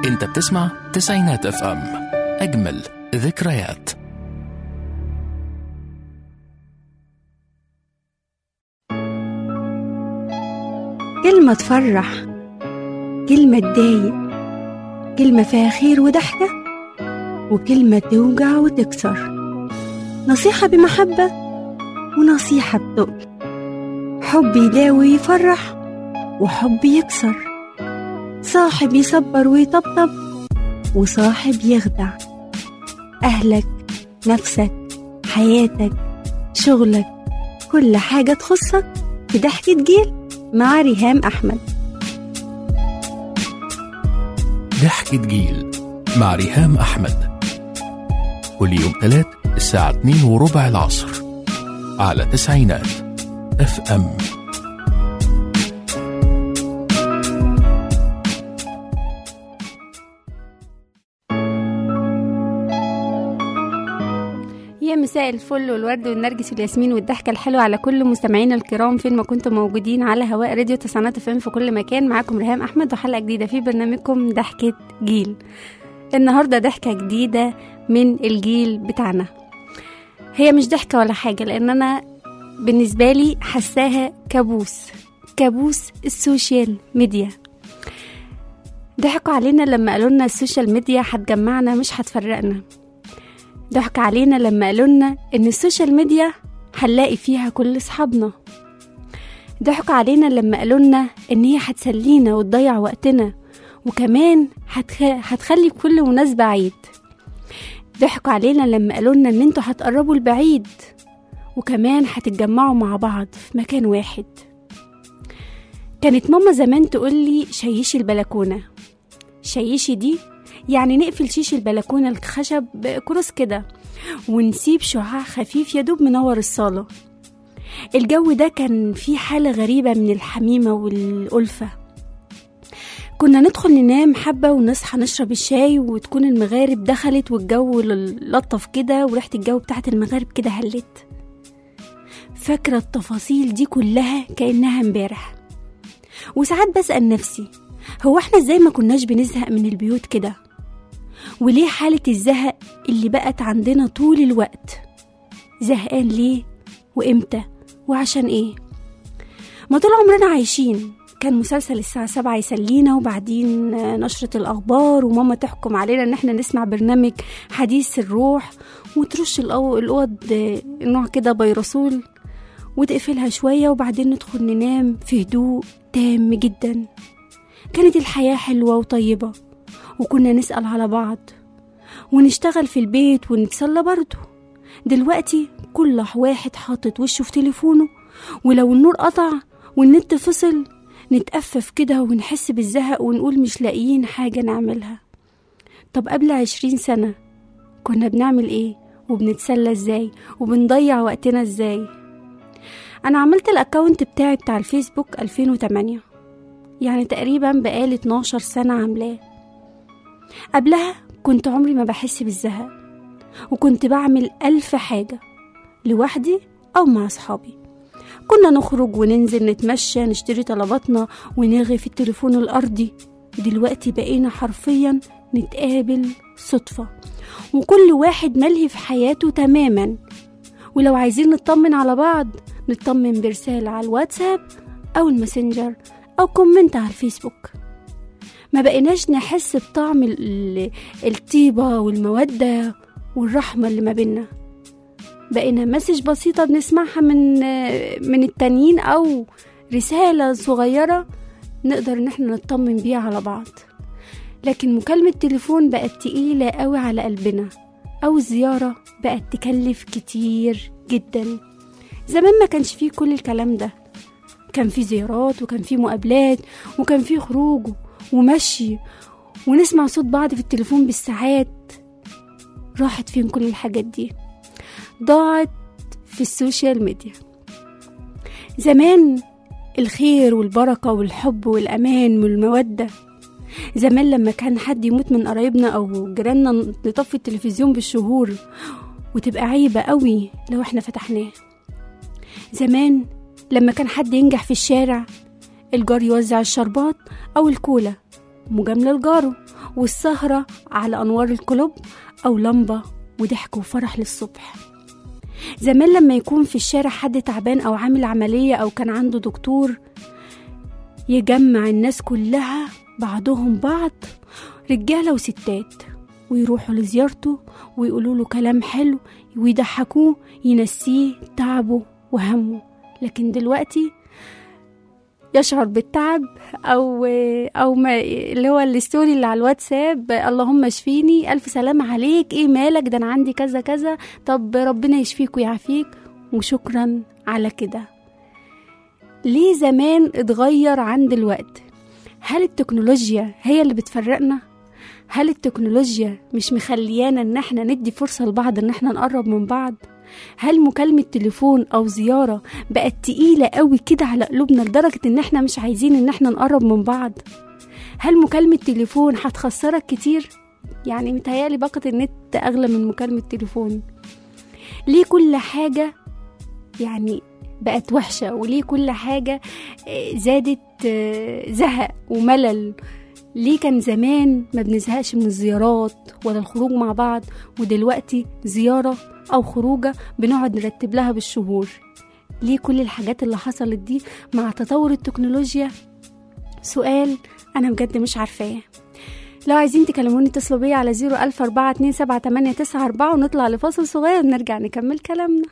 انت بتسمع تسعينات اف ام اجمل ذكريات كلمة تفرح كلمة تضايق كلمة فيها خير وضحكة وكلمة توجع وتكسر نصيحة بمحبة ونصيحة بتقل حب يداوي ويفرح وحب يكسر صاحب يصبر ويطبطب وصاحب يخدع أهلك نفسك حياتك شغلك كل حاجة تخصك في ضحكة جيل مع ريهام أحمد ضحكة جيل مع ريهام أحمد كل يوم ثلاث الساعة 2 وربع العصر على تسعينات اف ام يا مساء الفل والورد والنرجس والياسمين والضحكة الحلوة على كل مستمعينا الكرام فين ما كنتم موجودين على هواء راديو تسعينات فين في كل مكان معاكم ريهام أحمد وحلقة جديدة في برنامجكم ضحكة جيل النهاردة ضحكة جديدة من الجيل بتاعنا هي مش ضحكة ولا حاجة لأن أنا بالنسبة لي حساها كابوس كابوس السوشيال ميديا ضحكوا علينا لما قالوا لنا السوشيال ميديا هتجمعنا مش هتفرقنا ضحك علينا لما قالوا لنا ان السوشيال ميديا هنلاقي فيها كل اصحابنا ضحك علينا لما قالوا لنا ان هي هتسلينا وتضيع وقتنا وكمان هتخ... هتخلي كل مناسبة عيد ضحكوا علينا لما قالوا لنا ان انتوا هتقربوا البعيد وكمان هتتجمعوا مع بعض في مكان واحد كانت ماما زمان تقولي شيشي البلكونة شيشي دي يعني نقفل شيش البلكونة الخشب بكروس كده ونسيب شعاع خفيف يدوب منور الصالة الجو ده كان فيه حالة غريبة من الحميمة والألفة كنا ندخل ننام حبة ونصحى نشرب الشاي وتكون المغارب دخلت والجو لطف كده وريحة الجو بتاعت المغارب كده هلت فاكرة التفاصيل دي كلها كأنها امبارح وساعات بسأل نفسي هو احنا ازاي ما كناش بنزهق من البيوت كده وليه حالة الزهق اللي بقت عندنا طول الوقت زهقان ليه وامتى وعشان ايه ما طول عمرنا عايشين كان مسلسل الساعة سبعة يسلينا وبعدين نشرة الأخبار وماما تحكم علينا إن احنا نسمع برنامج حديث الروح وترش الأوض نوع كده بيرسول وتقفلها شوية وبعدين ندخل ننام في هدوء تام جدا كانت الحياة حلوة وطيبة وكنا نسأل على بعض ونشتغل في البيت ونتسلى برضه دلوقتي كل واحد حاطط وشه في تليفونه ولو النور قطع والنت فصل نتأفف كده ونحس بالزهق ونقول مش لاقيين حاجة نعملها طب قبل عشرين سنة كنا بنعمل ايه وبنتسلى ازاي وبنضيع وقتنا ازاي انا عملت الاكونت بتاعي بتاع الفيسبوك 2008 يعني تقريبا بقالي 12 سنة عاملاه قبلها كنت عمري ما بحس بالزهق وكنت بعمل ألف حاجة لوحدي أو مع أصحابي كنا نخرج وننزل نتمشى نشتري طلباتنا ونرغي في التليفون الأرضي دلوقتي بقينا حرفيا نتقابل صدفة وكل واحد ملهي في حياته تماما ولو عايزين نطمن على بعض نطمن برسالة على الواتساب أو الماسنجر أو كومنت على الفيسبوك ما بقيناش نحس بطعم الطيبة والمودة والرحمة اللي ما بينا بقينا مسج بسيطة بنسمعها من من التانيين أو رسالة صغيرة نقدر إن احنا نطمن بيها على بعض لكن مكالمة تليفون بقت تقيلة قوي على قلبنا أو زيارة بقت تكلف كتير جدا زمان ما كانش فيه كل الكلام ده كان في زيارات وكان في مقابلات وكان في خروج ومشي ونسمع صوت بعض في التليفون بالساعات راحت فين كل الحاجات دي ضاعت في السوشيال ميديا زمان الخير والبركة والحب والأمان والمودة زمان لما كان حد يموت من قرايبنا أو جيراننا نطفي التلفزيون بالشهور وتبقى عيبة قوي لو احنا فتحناه زمان لما كان حد ينجح في الشارع الجار يوزع الشربات أو الكولا مجاملة لجاره والسهرة على أنوار الكلوب أو لمبة وضحك وفرح للصبح زمان لما يكون في الشارع حد تعبان أو عامل عملية أو كان عنده دكتور يجمع الناس كلها بعضهم بعض رجالة وستات ويروحوا لزيارته ويقولوا له كلام حلو ويضحكوه ينسيه تعبه وهمه لكن دلوقتي يشعر بالتعب او او ما اللي هو الستوري اللي على الواتساب اللهم اشفيني الف سلام عليك ايه مالك ده انا عندي كذا كذا طب ربنا يشفيك ويعافيك وشكرا على كده ليه زمان اتغير عن دلوقتي هل التكنولوجيا هي اللي بتفرقنا هل التكنولوجيا مش مخليانا ان احنا ندي فرصة لبعض ان احنا نقرب من بعض هل مكالمة تليفون أو زيارة بقت تقيلة قوي كده على قلوبنا لدرجة إن احنا مش عايزين إن احنا نقرب من بعض هل مكالمة تليفون هتخسرك كتير؟ يعني متهيألي باقة النت أغلى من مكالمة تليفون ليه كل حاجة يعني بقت وحشة وليه كل حاجة زادت زهق وملل ليه كان زمان ما بنزهقش من الزيارات ولا الخروج مع بعض ودلوقتي زيارة أو خروجة بنقعد نرتب لها بالشهور ليه كل الحاجات اللي حصلت دي مع تطور التكنولوجيا سؤال أنا بجد مش عارفاه لو عايزين تكلموني اتصلوا بيا على زيرو ألف أربعة اتنين سبعة تمانية تسعة أربعة ونطلع لفاصل صغير ونرجع نكمل كلامنا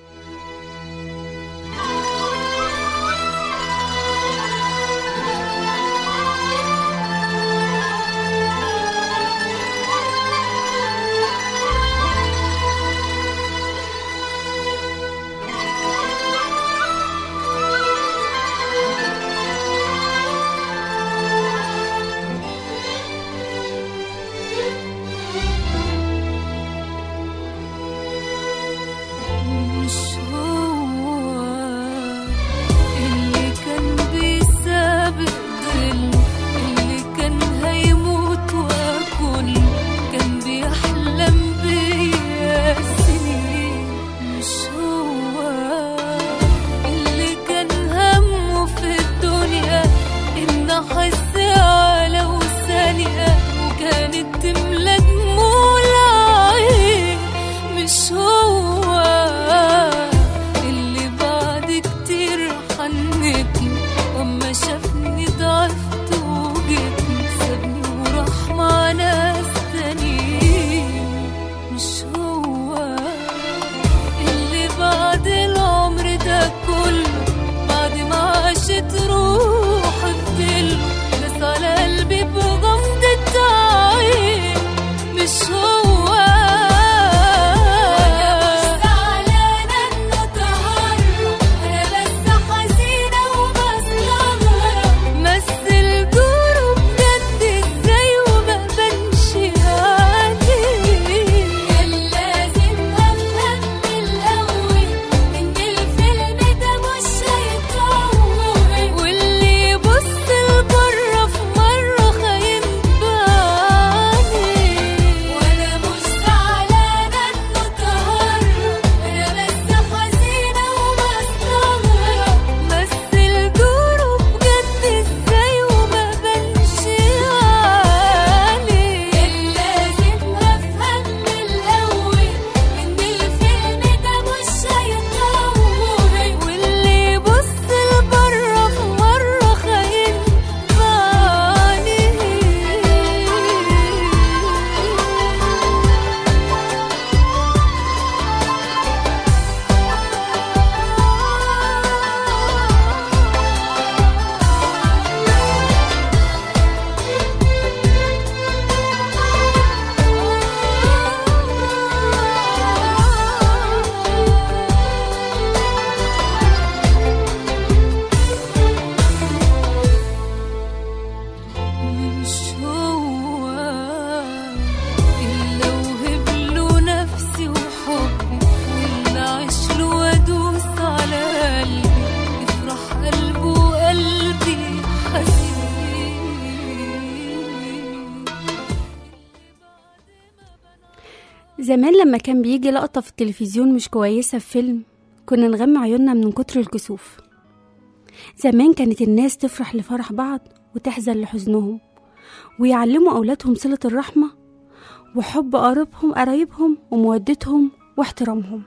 مش هو اللي كان بيسابق ظله اللي كان هيموت واكل كان بيحلم بيا سنين مش هو اللي كان همه في الدنيا ان احس على ثانية وكانت تملى دموع العين مش هو اللي بعد كتير حنتني واما شافني ضعفت وجيتني سابني وراح مع ناس تانيين مش هو اللي بعد العمر ده كله بعد ما عاشت روحي فضله بس على قلبي بغمضة عين مش هو وانا مش زعلانة انه تهرب انا بس حزينة وبستغرب مثل دوره بجد ازاي وما بنش عليه كان لازم افهم من الاول ان الفيلم ده مش هيطول واللي يبص لبره في مره خاين بعينيه وانا مش زعلانه انه تهرب انا بس حزينه وبستغرب مثل دوره بجد ازاي وما بنش عليه كان لازم افهم من الاول ان الفيلم ده مش هيطول واللي يبص لبره في مره خاين مش هو إلا وهب له نفسي وحبي واللي أعيش له وأدوس على قلبي يفرح قلبه وقلبي حزين زمان لما كان بيجي لقطة في التلفزيون مش كويسة في فيلم كنا نغمى عيوننا من كتر الكسوف زمان كانت الناس تفرح لفرح بعض وتحزن لحزنهم ويعلموا أولادهم صلة الرحمة وحب قريبهم قرايبهم ومودتهم واحترامهم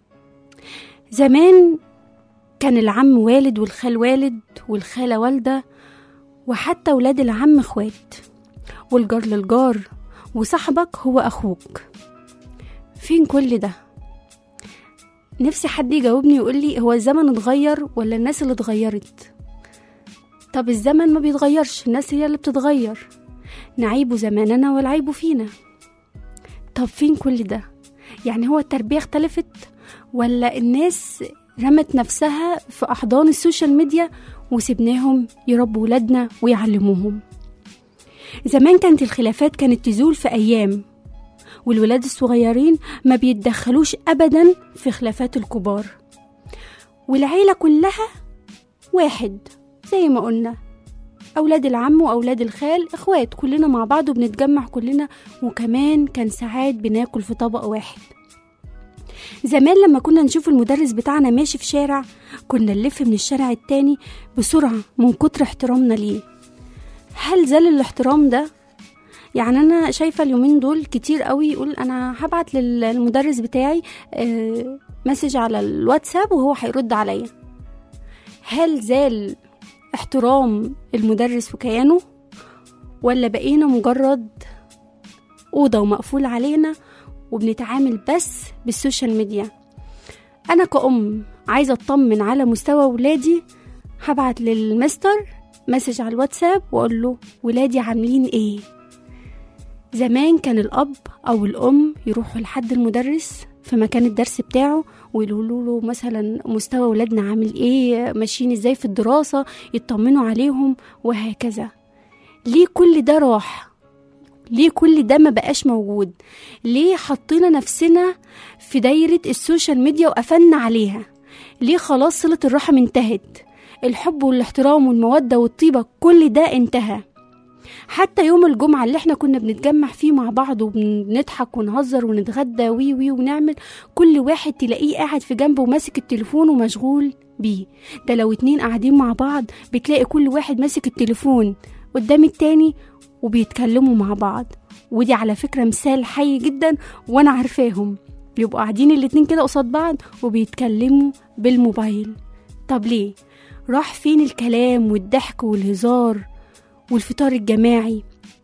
زمان كان العم والد والخال والد والخالة والدة وحتى ولاد العم اخوات والجار للجار وصاحبك هو أخوك فين كل ده؟ نفسي حد يجاوبني يقول لي هو الزمن اتغير ولا الناس اللي اتغيرت طب الزمن ما بيتغيرش الناس هي اللي بتتغير نعيب زماننا والعيب فينا طب فين كل ده يعني هو التربية اختلفت ولا الناس رمت نفسها في أحضان السوشيال ميديا وسبناهم يربوا ولادنا ويعلموهم زمان كانت الخلافات كانت تزول في أيام والولاد الصغيرين ما بيتدخلوش أبدا في خلافات الكبار والعيلة كلها واحد زي ما قلنا أولاد العم وأولاد الخال إخوات كلنا مع بعض وبنتجمع كلنا وكمان كان ساعات بناكل في طبق واحد زمان لما كنا نشوف المدرس بتاعنا ماشي في شارع كنا نلف من الشارع التاني بسرعة من كتر احترامنا ليه هل زال الاحترام ده يعني انا شايفه اليومين دول كتير قوي يقول انا هبعت للمدرس بتاعي آه، مسج على الواتساب وهو هيرد عليا هل زال احترام المدرس وكيانه ولا بقينا مجرد اوضه ومقفول علينا وبنتعامل بس بالسوشيال ميديا انا كأم عايزه اطمن على مستوى ولادي هبعت للمستر مسج على الواتساب واقول له ولادي عاملين ايه زمان كان الأب أو الأم يروحوا لحد المدرس في مكان الدرس بتاعه ويقولوا له مثلا مستوى ولادنا عامل ايه ماشيين ازاي في الدراسة يطمنوا عليهم وهكذا ليه كل ده راح ليه كل ده ما بقاش موجود ليه حطينا نفسنا في دايرة السوشيال ميديا وقفلنا عليها ليه خلاص صلة الرحم انتهت الحب والاحترام والمودة والطيبة كل ده انتهى حتى يوم الجمعة اللي احنا كنا بنتجمع فيه مع بعض وبنضحك ونهزر ونتغدى وي وي ونعمل كل واحد تلاقيه قاعد في جنبه وماسك التليفون ومشغول بيه ده لو اتنين قاعدين مع بعض بتلاقي كل واحد ماسك التليفون قدام التاني وبيتكلموا مع بعض ودي على فكرة مثال حي جدا وانا عارفاهم بيبقوا قاعدين الاتنين كده قصاد بعض وبيتكلموا بالموبايل طب ليه راح فين الكلام والضحك والهزار والفطار الجماعي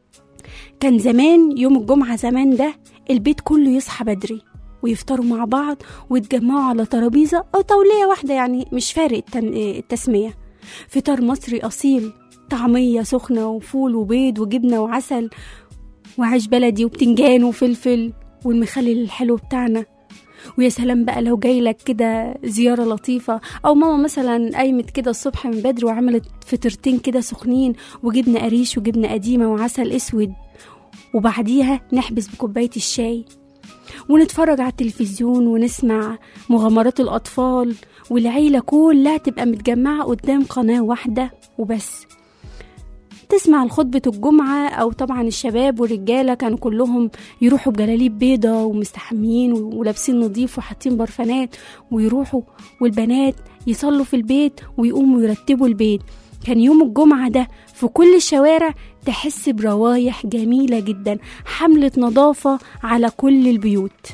كان زمان يوم الجمعة زمان ده البيت كله يصحى بدري ويفطروا مع بعض ويتجمعوا على ترابيزة أو طاولية واحدة يعني مش فارق التن- التسمية فطار مصري أصيل طعمية سخنة وفول وبيض وجبنة وعسل وعيش بلدي وبتنجان وفلفل والمخلل الحلو بتاعنا ويا سلام بقى لو جاي لك كده زيارة لطيفة أو ماما مثلا قايمت كده الصبح من بدري وعملت فطرتين كده سخنين وجبنة قريش وجبنة قديمة وعسل أسود وبعديها نحبس بكوباية الشاي ونتفرج على التلفزيون ونسمع مغامرات الأطفال والعيلة كلها تبقى متجمعة قدام قناة واحدة وبس تسمع الخطبة الجمعة أو طبعا الشباب والرجالة كانوا كلهم يروحوا بجلاليب بيضة ومستحمين ولابسين نظيف وحاطين برفانات ويروحوا والبنات يصلوا في البيت ويقوموا يرتبوا البيت كان يوم الجمعة ده في كل الشوارع تحس بروايح جميلة جدا حملة نظافة على كل البيوت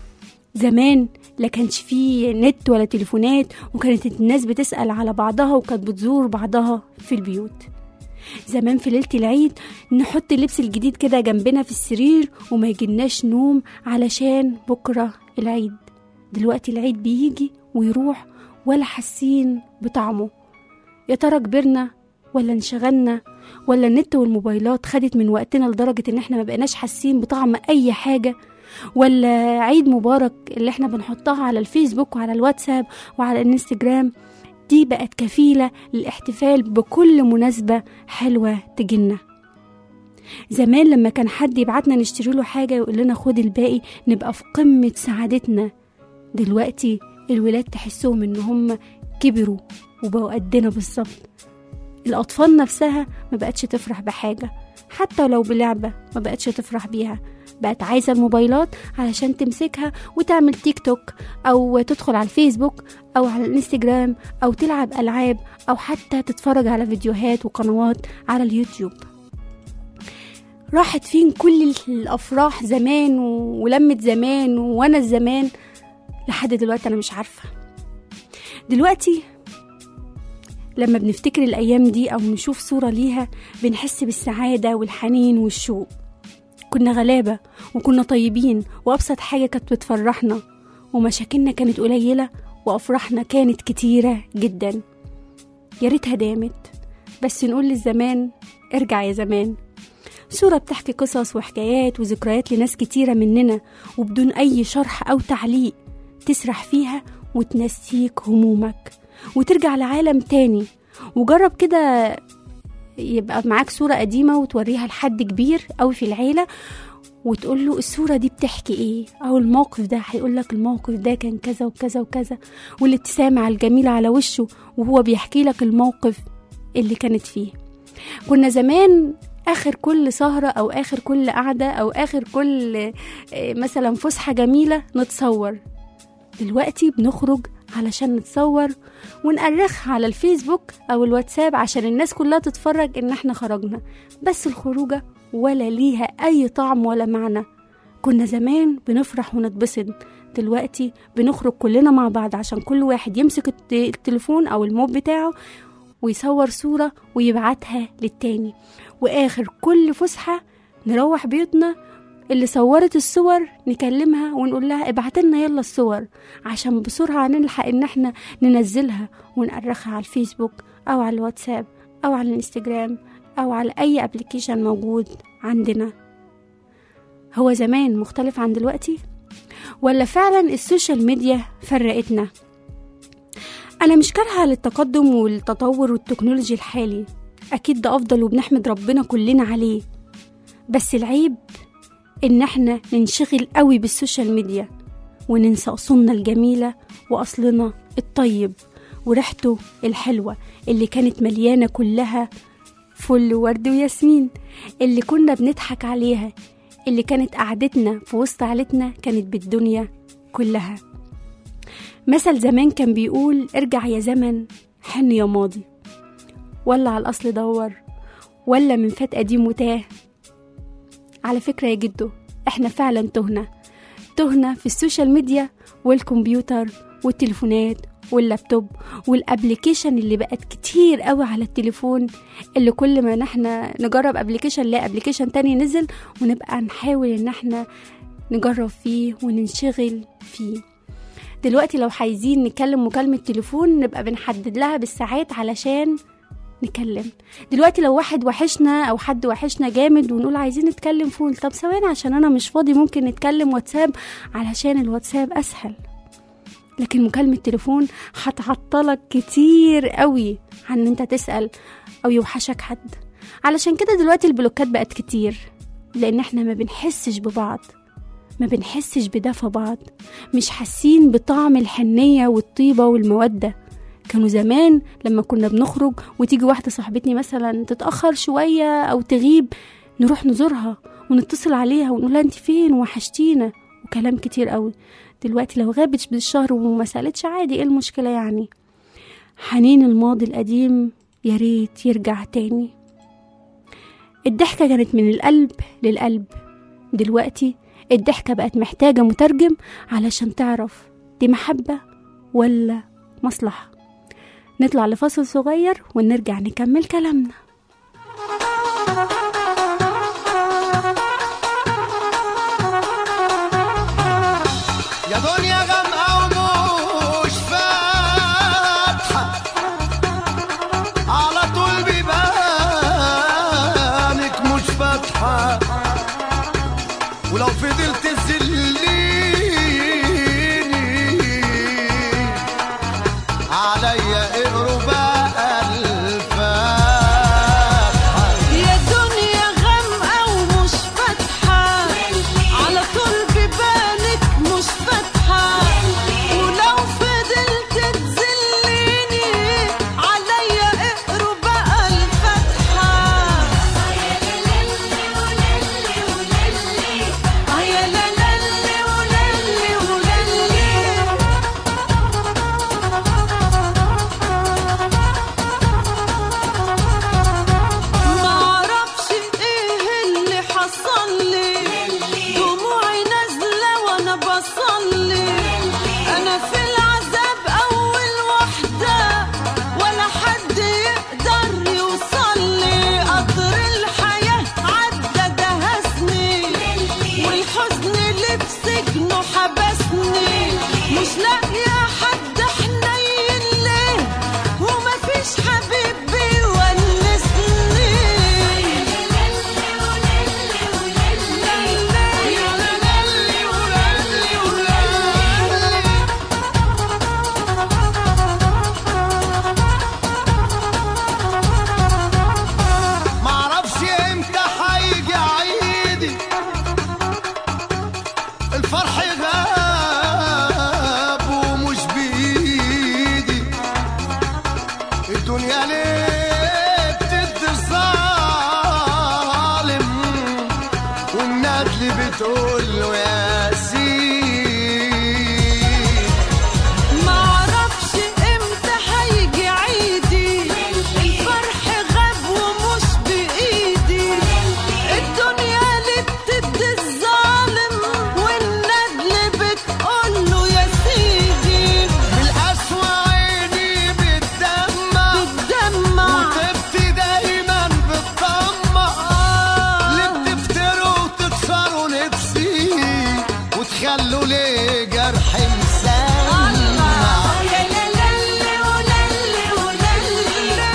زمان لا كانش فيه نت ولا تليفونات وكانت الناس بتسأل على بعضها وكانت بتزور بعضها في البيوت زمان في ليلة العيد نحط اللبس الجديد كده جنبنا في السرير وما يجيلناش نوم علشان بكرة العيد دلوقتي العيد بيجي ويروح ولا حاسين بطعمه يا ترى كبرنا ولا انشغلنا ولا النت والموبايلات خدت من وقتنا لدرجة ان احنا ما بقيناش حاسين بطعم اي حاجة ولا عيد مبارك اللي احنا بنحطها على الفيسبوك وعلى الواتساب وعلى الانستجرام دي بقت كفيلة للاحتفال بكل مناسبة حلوة تجينا زمان لما كان حد يبعتنا نشتري له حاجة ويقول لنا خد الباقي نبقى في قمة سعادتنا دلوقتي الولاد تحسهم ان هم كبروا وبقوا قدنا بالظبط الأطفال نفسها ما بقتش تفرح بحاجة حتى لو بلعبة ما بقتش تفرح بيها بقت عايزة الموبايلات علشان تمسكها وتعمل تيك توك أو تدخل على الفيسبوك أو على الانستجرام أو تلعب ألعاب أو حتى تتفرج على فيديوهات وقنوات على اليوتيوب راحت فين كل الافراح زمان و- ولمة زمان وانا الزمان لحد دلوقتي انا مش عارفه دلوقتي لما بنفتكر الايام دي او نشوف صوره ليها بنحس بالسعاده والحنين والشوق كنا غلابه وكنا طيبين وابسط حاجه كانت بتفرحنا ومشاكلنا كانت قليله وافراحنا كانت كتيره جدا يا ريتها دامت بس نقول للزمان ارجع يا زمان صورة بتحكي قصص وحكايات وذكريات لناس كتيرة مننا وبدون أي شرح أو تعليق تسرح فيها وتنسيك همومك وترجع لعالم تاني وجرب كده يبقى معاك صورة قديمة وتوريها لحد كبير أوي في العيلة وتقول له الصورة دي بتحكي ايه أو الموقف ده هيقول لك الموقف ده كان كذا وكذا وكذا والابتسامة الجميلة على وشه وهو بيحكي لك الموقف اللي كانت فيه كنا زمان اخر كل سهرة او اخر كل قعدة او اخر كل آه، مثلا فسحة جميلة نتصور دلوقتي بنخرج علشان نتصور ونأرخها على الفيسبوك او الواتساب عشان الناس كلها تتفرج ان احنا خرجنا بس الخروجة ولا ليها اي طعم ولا معنى كنا زمان بنفرح ونتبسط دلوقتي بنخرج كلنا مع بعض عشان كل واحد يمسك الت- التليفون او الموب بتاعه ويصور صورة ويبعتها للتاني واخر كل فسحة نروح بيوتنا اللي صورت الصور نكلمها ونقول لها ابعت لنا يلا الصور عشان بسرعة نلحق ان احنا ننزلها ونأرخها على الفيسبوك او على الواتساب او على الانستجرام او على اي ابلكيشن موجود عندنا هو زمان مختلف عن دلوقتي ولا فعلا السوشيال ميديا فرقتنا انا مش كارهه للتقدم والتطور والتكنولوجي الحالي اكيد ده افضل وبنحمد ربنا كلنا عليه بس العيب ان احنا ننشغل قوي بالسوشيال ميديا وننسى اصولنا الجميله واصلنا الطيب وريحته الحلوه اللي كانت مليانه كلها فل وورد وياسمين اللي كنا بنضحك عليها اللي كانت قعدتنا في وسط عيلتنا كانت بالدنيا كلها مثل زمان كان بيقول ارجع يا زمن حن يا ماضي ولا على الأصل دور ولا من فات قديم وتاه على فكرة يا جدو احنا فعلا تهنا تهنا في السوشيال ميديا والكمبيوتر والتليفونات واللابتوب والابليكيشن اللي بقت كتير قوي على التليفون اللي كل ما احنا نجرب ابليكيشن لا ابليكيشن تاني نزل ونبقى نحاول ان احنا نجرب فيه وننشغل فيه دلوقتي لو عايزين نكلم مكالمة تليفون نبقى بنحدد لها بالساعات علشان نكلم دلوقتي لو واحد وحشنا او حد وحشنا جامد ونقول عايزين نتكلم فون طب ثواني عشان انا مش فاضي ممكن نتكلم واتساب علشان الواتساب اسهل لكن مكالمة تليفون هتعطلك كتير قوي عن ان انت تسأل او يوحشك حد علشان كده دلوقتي البلوكات بقت كتير لان احنا ما بنحسش ببعض ما بنحسش بدفى بعض مش حاسين بطعم الحنية والطيبة والمودة كانوا زمان لما كنا بنخرج وتيجي واحدة صاحبتني مثلا تتأخر شوية أو تغيب نروح نزورها ونتصل عليها ونقول لها انت فين وحشتينا وكلام كتير قوي دلوقتي لو غابت بالشهر وما سألتش عادي ايه المشكلة يعني حنين الماضي القديم يا ريت يرجع تاني الضحكة كانت من القلب للقلب دلوقتي الضحكة بقت محتاجة مترجم علشان تعرف دي محبة ولا مصلحة نطلع لفاصل صغير ونرجع نكمل كلامنا يا دنيا غامقة ومش فاتحة على طول بيبانك مش فاتحة ولو فضلت تزليني عليا اقروا بقى الفاتحة تقول له يا سيدي معرفش امتى هيجي عيدي الفرح غاب ومش بايدي الدنيا اللي بتدي الظالم والندل بتقوله يا سيدي بالقسوة عيني بتدمع بتدمع وطبتي دايما بتطمع اللي بتفتروا وتكسروا نفسي وتخلوا لي جرح مسمع يا لالي ولالي ولالي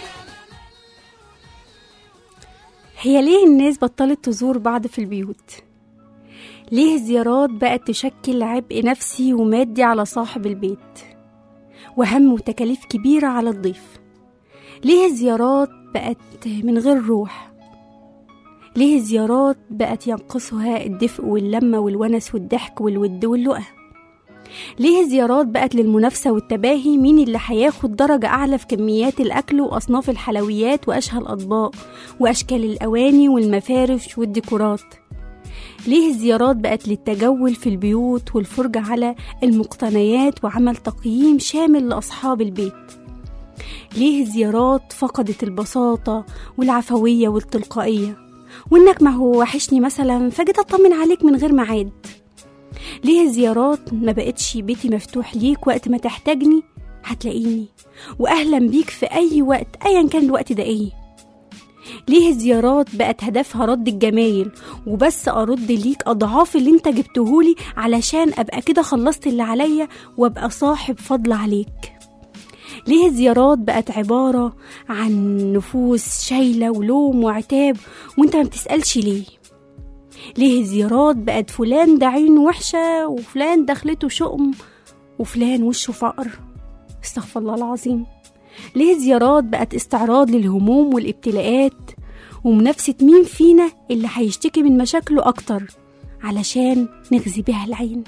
هي ليه الناس بطلت تزور بعض في البيوت؟ ليه الزيارات بقت تشكل عبء نفسي ومادي على صاحب البيت وهم وتكاليف كبيرة على الضيف ليه الزيارات بقت من غير روح ليه الزيارات بقت ينقصها الدفء واللمة والونس والضحك والود واللقا ليه الزيارات بقت للمنافسة والتباهي مين اللي هياخد درجة أعلى في كميات الأكل وأصناف الحلويات وأشهى الأطباق وأشكال الأواني والمفارش والديكورات ليه الزيارات بقت للتجول في البيوت والفرجة على المقتنيات وعمل تقييم شامل لأصحاب البيت ليه الزيارات فقدت البساطة والعفوية والتلقائية وإنك ما هو وحشني مثلا فجيت أطمن عليك من غير ميعاد ليه الزيارات ما بقتش بيتي مفتوح ليك وقت ما تحتاجني هتلاقيني وأهلا بيك في أي وقت أيا كان الوقت ده إيه ليه الزيارات بقت هدفها رد الجمايل وبس أرد ليك أضعاف اللي انت جبتهولي علشان أبقى كده خلصت اللي عليا وأبقى صاحب فضل عليك ليه الزيارات بقت عبارة عن نفوس شايلة ولوم وعتاب وانت ما بتسألش ليه ليه الزيارات بقت فلان ده عينه وحشة وفلان دخلته شؤم وفلان وشه فقر استغفر الله العظيم ليه الزيارات بقت استعراض للهموم والابتلاءات ومنافسة مين فينا اللي هيشتكي من مشاكله أكتر علشان نغذي بيها العين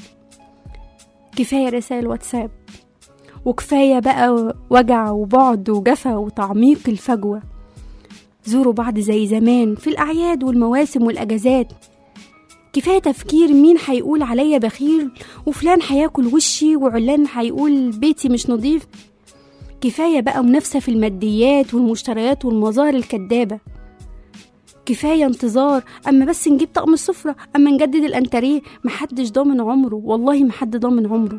كفاية رسائل واتساب وكفاية بقى وجع وبعد وجفا وتعميق الفجوة زوروا بعض زي زمان في الأعياد والمواسم والأجازات كفاية تفكير مين هيقول عليا بخيل وفلان هياكل وشي وعلان هيقول بيتي مش نظيف كفاية بقى منافسة في الماديات والمشتريات والمظاهر الكدابة كفاية انتظار أما بس نجيب طقم السفرة أما نجدد الأنتريه محدش ضامن عمره والله محد ضامن عمره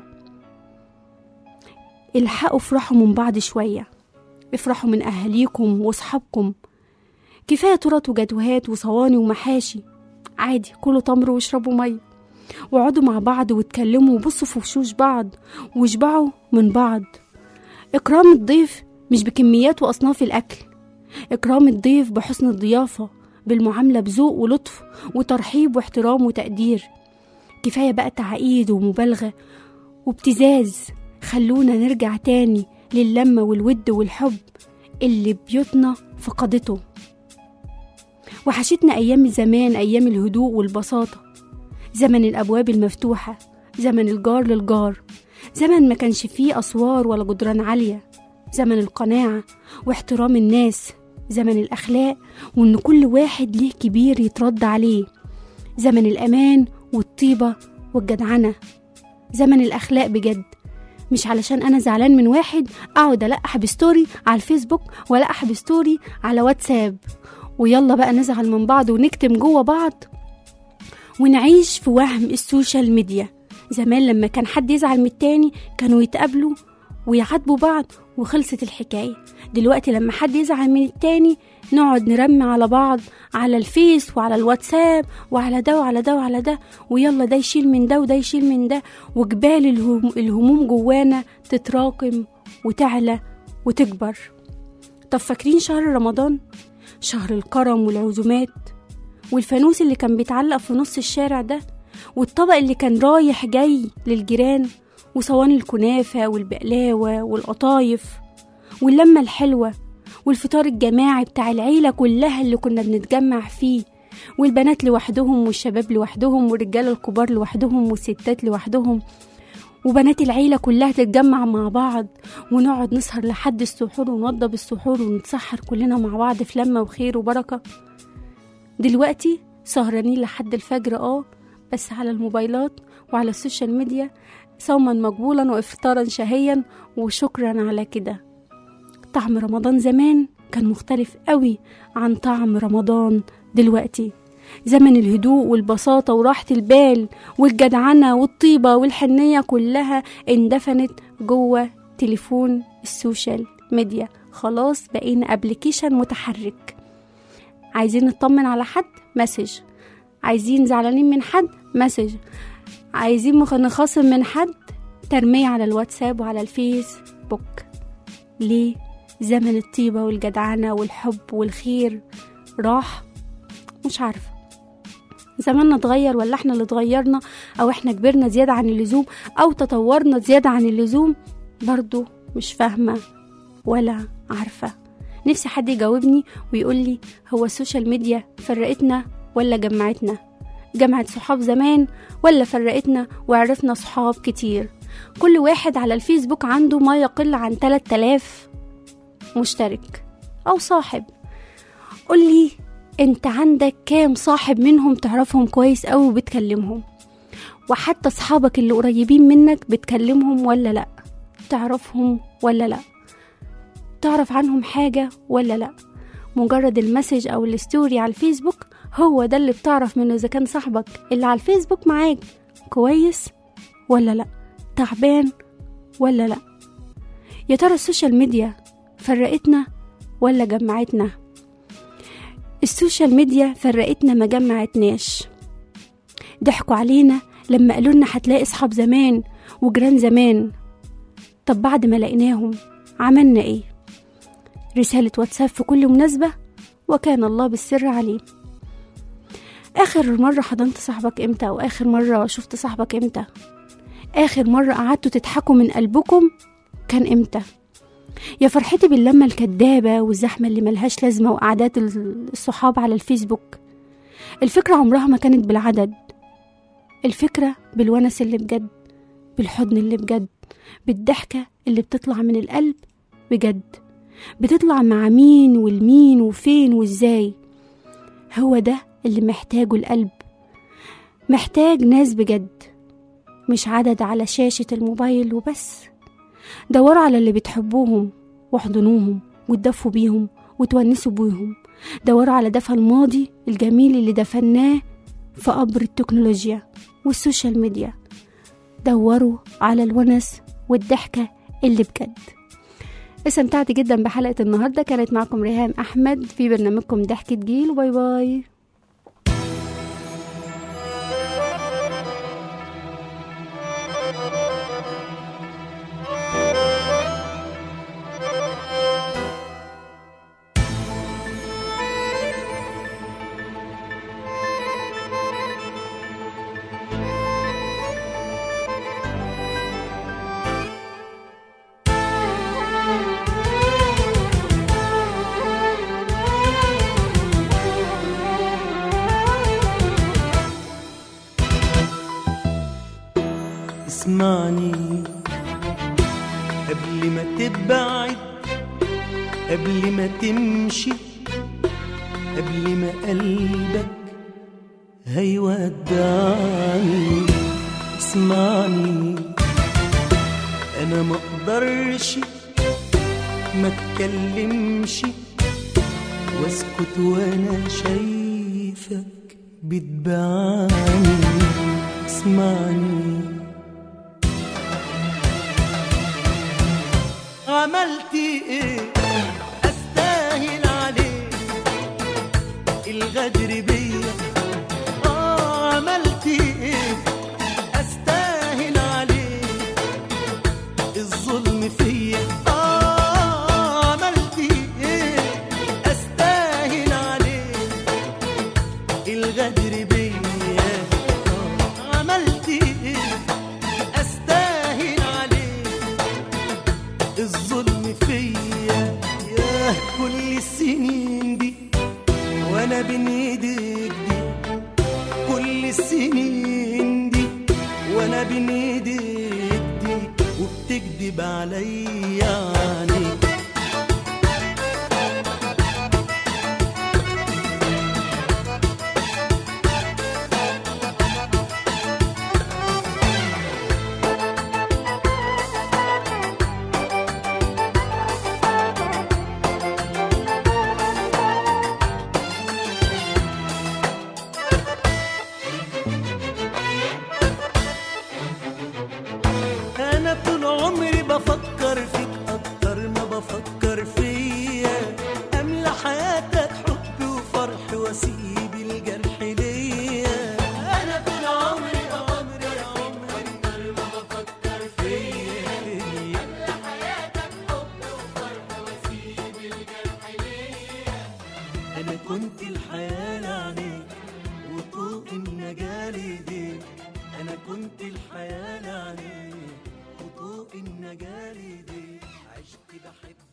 الحقوا افرحوا من بعض شوية افرحوا من أهاليكم وصحابكم كفاية ترط وجدوهات وصواني ومحاشي عادي كلوا تمر واشربوا مية واقعدوا مع بعض واتكلموا وبصوا في وشوش بعض واشبعوا من بعض إكرام الضيف مش بكميات وأصناف الأكل إكرام الضيف بحسن الضيافة بالمعاملة بذوق ولطف وترحيب واحترام وتقدير كفاية بقى تعقيد ومبالغة وابتزاز خلونا نرجع تاني للمة والود والحب اللي بيوتنا فقدته وحشتنا أيام زمان أيام الهدوء والبساطة زمن الأبواب المفتوحة زمن الجار للجار زمن ما كانش فيه أسوار ولا جدران عالية زمن القناعة واحترام الناس زمن الأخلاق وإن كل واحد ليه كبير يترد عليه زمن الأمان والطيبة والجدعنة زمن الأخلاق بجد مش علشان أنا زعلان من واحد أقعد ألقح بستوري على الفيسبوك وألقح بستوري على واتساب ويلا بقى نزعل من بعض ونكتم جوه بعض ونعيش في وهم السوشيال ميديا زمان لما كان حد يزعل من التاني كانوا يتقابلوا ويعاتبوا بعض وخلصت الحكاية دلوقتي لما حد يزعل من التاني نقعد نرمي على بعض على الفيس وعلى الواتساب وعلى ده وعلى ده وعلى ده ويلا ده يشيل من ده وده يشيل من ده وجبال الهم- الهموم جوانا تتراكم وتعلى وتكبر طب فاكرين شهر رمضان شهر الكرم والعزومات والفانوس اللي كان بيتعلق في نص الشارع ده والطبق اللي كان رايح جاي للجيران وصواني الكنافة والبقلاوة والقطايف واللمة الحلوة والفطار الجماعي بتاع العيلة كلها اللي كنا بنتجمع فيه والبنات لوحدهم والشباب لوحدهم والرجالة الكبار لوحدهم والستات لوحدهم وبنات العيلة كلها تتجمع مع بعض ونقعد نسهر لحد السحور ونوضب السحور ونتسحر كلنا مع بعض في لمة وخير وبركة دلوقتي سهرانين لحد الفجر اه بس على الموبايلات وعلى السوشيال ميديا صوما مقبولا وإفطارا شهيا وشكرا على كده طعم رمضان زمان كان مختلف قوي عن طعم رمضان دلوقتي زمن الهدوء والبساطة وراحة البال والجدعنة والطيبة والحنية كلها اندفنت جوه تليفون السوشيال ميديا خلاص بقينا ابلكيشن متحرك عايزين نطمن على حد مسج عايزين زعلانين من حد مسج عايزين مخ- نخاصم من حد ترمية على الواتساب وعلى الفيسبوك ليه زمن الطيبة والجدعنة والحب والخير راح مش عارفة زماننا اتغير ولا احنا اللي اتغيرنا او احنا كبرنا زيادة عن اللزوم او تطورنا زيادة عن اللزوم برضو مش فاهمة ولا عارفة نفسي حد يجاوبني ويقول لي هو السوشيال ميديا فرقتنا ولا جمعتنا جمعت صحاب زمان ولا فرقتنا وعرفنا صحاب كتير كل واحد على الفيسبوك عنده ما يقل عن 3000 مشترك أو صاحب قولي انت عندك كام صاحب منهم تعرفهم كويس أوي وبتكلمهم وحتى صحابك اللي قريبين منك بتكلمهم ولا لأ تعرفهم ولا لأ تعرف عنهم حاجة ولا لأ مجرد المسج أو الستوري على الفيسبوك هو ده اللي بتعرف منه إذا كان صاحبك اللي على الفيسبوك معاك كويس ولا لأ تعبان ولا لأ يا ترى السوشيال ميديا فرقتنا ولا جمعتنا السوشيال ميديا فرقتنا ما جمعتناش ضحكوا علينا لما قالوا لنا هتلاقي اصحاب زمان وجيران زمان طب بعد ما لقيناهم عملنا ايه رسالة واتساب في كل مناسبة وكان الله بالسر عليه آخر مرة حضنت صاحبك امتى أو آخر مرة شفت صاحبك امتى آخر مرة قعدتوا تضحكوا من قلبكم كان امتى يا فرحتي باللمة الكدابة والزحمة اللي ملهاش لازمة وقعدات الصحاب على الفيسبوك الفكرة عمرها ما كانت بالعدد الفكرة بالونس اللي بجد بالحضن اللي بجد بالضحكة اللي بتطلع من القلب بجد بتطلع مع مين والمين وفين وازاي هو ده اللي محتاجه القلب محتاج ناس بجد مش عدد على شاشة الموبايل وبس دوروا على اللي بتحبوهم واحضنوهم وتدفوا بيهم وتونسوا بيهم دوروا على دفى الماضي الجميل اللي دفناه في قبر التكنولوجيا والسوشيال ميديا دوروا على الونس والضحكة اللي بجد استمتعت جدا بحلقة النهاردة كانت معكم ريهام أحمد في برنامجكم ضحكة جيل باي باي اسمعني قبل ما تبعد قبل ما تمشي قبل ما قلبك هيودعني اسمعني انا ما اقدرش ما اتكلمش واسكت وانا شايفك بتبعني اسمعني عملت ايه استاهل عليك الغدر بيا اه عملت ايه استاهل عليك الظلم فيا اه عملت ايه استاهل عليك الغدر بيا آه عملت ايه استاهل عليك الظلم فيا ياه كل السنين دي وانا بين ايديك دي كل السنين دي وانا بين ايديك دي وبتكدب عليا عينيك كنت الحياة لعينيك وطوق النجاة ليديك أنا كنت الحياة لعينيك وطوق النجاة ليديك عشت بحب